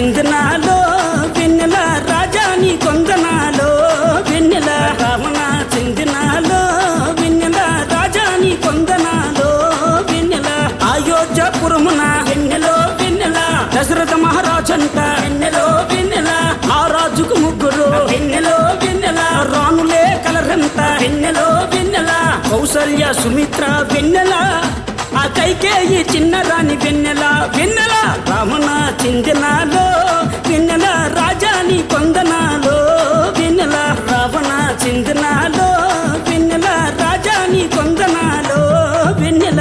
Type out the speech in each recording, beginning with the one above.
సింధనాలో వెన్నెల రాజాని కొందనాలో వెన్నెల రావణ సింధనాలో వెన్నెల రాజాని కొందనాలో వెన్నెల అయోధ్యపురమున వెన్నెలో వెన్నెల దశరథ మహారాజంట వెన్నెలో వెన్నెల ఆ రాజుకు ముగ్గురు వెన్నెలో వెన్నెల రాణులే కలరంత వెన్నెలో వెన్నెల కౌసల్య సుమిత్ర వెన్నెల ఆ కైకేయి చిన్న రాణి వెన్నెల వెన్నెల రామణ చిందనాలో వెన్నెల రాజాని కొందనాలో వెన్నెల రావణ చిందనాలో వెన్నెల రాజాని కొందనాలో వెన్నెల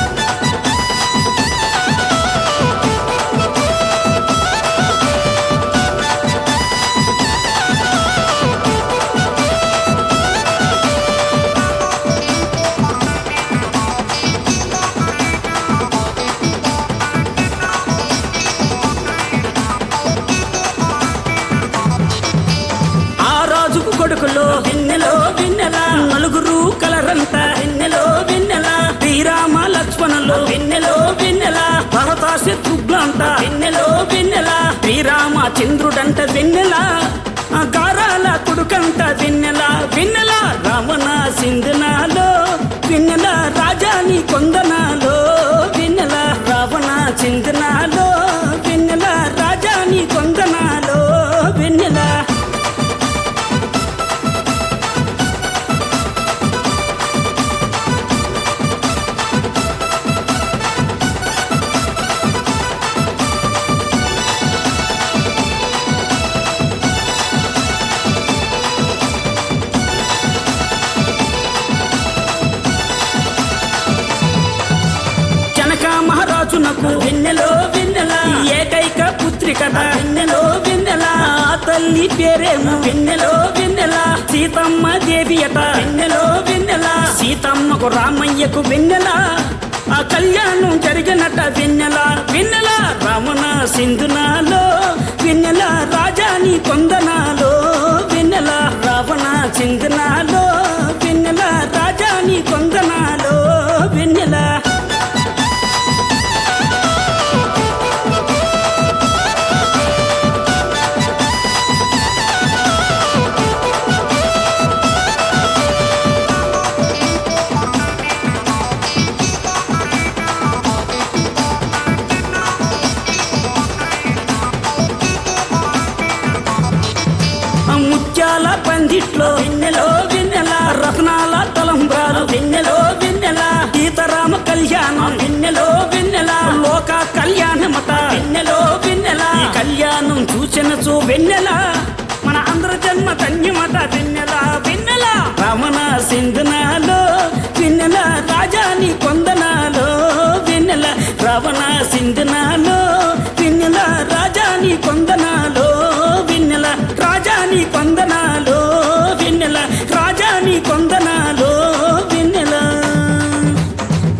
ఆ రాజుకు కొడుకులో వెన్నెలో వెన్నెల నలుగురు కలరంత వెన్నెలో వెన్నెల శ్రీరామ లక్ష్మణులు వెన్నెలో వెన్నెల భరత శత్రుఘ్నంట వెన్నెలో వెన్నెల శ్రీరామ చంద్రుడంట వెన్నెల ఆ గారాల కొడుకంట వెన్నెల వెన్నెల రావణ సింధనాలో వెన్నెల రాజాని కొందనాలో వెన్నెల రావణ చిందనాలో వెన్నెల రాజాని కొందనాలో వెన్నెల జనక మహారాజునకు వెన్నెలో వెన్నెల ఏకైక పుత్రికట వెన్నెలో వెన్నెల ఆ తల్లి పేరేమో వెన్నెలో వెన్నెల సీతమ్మ దేవి అట వెన్నెలో వెన్నెల సీతమ్మకు రామయ్యకు వెన్నెల ఆ కళ్యాణం జరిగినట వెన్నెల వెన్నెల రావణ సింధునాలో వెన్నెల రాజాని కొందనాలో వెన్నెల రావణ సింధునాలో వెన్నెల రాజాని కొందనాలో వెన్నెల ఆ ముత్యాల పందిట్లో వెన్నెలో వెన్నెల రత్నాల తలంబ్రాలు వెన్నెలో వెన్నెల సీతారామ కళ్యాణం వెన్నెలో వెన్నెల లోక కళ్యాణమట వెన్నెలో వెన్నెల ఈ కళ్యాణం చూచెనచు వెన్నెల మన అందరి జన్మ ధన్యమట వెన్నెల వెన్నెల రమణ సింధనాలో వెన్నెల రాజాని కొందనాలో వెన్నెల రవణ సింధనాలో వెన్నెల రాజాని కొందనాలో వెన్నెల రాజాని కొందనాలో